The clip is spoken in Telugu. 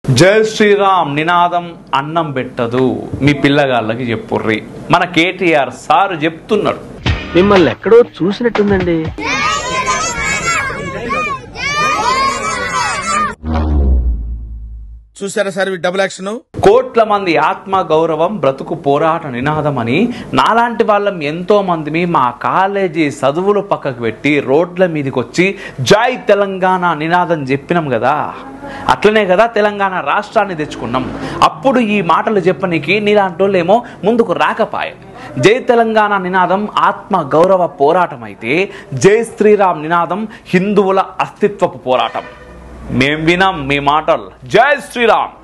జై శ్రీరామ్ నినాదం అన్నం పెట్టదు మీ పిల్లగాళ్ళకి చెప్పుర్రి మన కేటీఆర్ సారు చెప్తున్నాడు మిమ్మల్ని ఎక్కడో చూసినట్టుందండి చూసారా సార్ ఈ డబుల్ యాక్షన్ కోట్ల మంది ఆత్మ గౌరవం బ్రతుకు పోరాట నినాదం అని నాలాంటి వాళ్ళం ఎంతో మందిని మా కాలేజీ చదువులు పక్కకు పెట్టి రోడ్ల మీదకి వచ్చి జై తెలంగాణ నినాదం చెప్పినాం కదా అట్లనే కదా తెలంగాణ రాష్ట్రాన్ని తెచ్చుకున్నాం అప్పుడు ఈ మాటలు చెప్పనీకి నీలాంటి వాళ్ళేమో ముందుకు రాకపాయే జై తెలంగాణ నినాదం ఆత్మ గౌరవ పోరాటం అయితే జై శ్రీరామ్ నినాదం హిందువుల అస్తిత్వపు పోరాటం మేం వినాం మీ మాటలు జై శ్రీరామ్